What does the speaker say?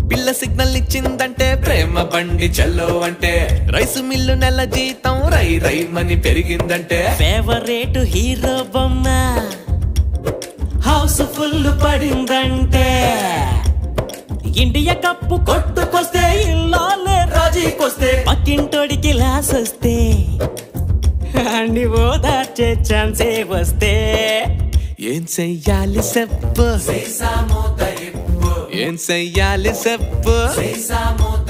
పిల్ల సిగ్నల్ ఇచ్చిందంటే ప్రేమ బండి చల్లో అంటే రైసు మిల్లు నెల జీతం రై రై మని పెరిగిందంటే ఫేవరెట్ హీరో బొమ్మ హౌస్ ఫుల్ పడిందంటే ఇండియా కప్పు కొట్టుకొస్తే ఇల్లాలే రాజీకొస్తే పక్కింటోడికి లాస్ వస్తే అన్ని ఓదార్చే ఛాన్సే వస్తే ఏం చెయ్యాలి చెప్పు ఏం చెయ్యాలి చెప్పు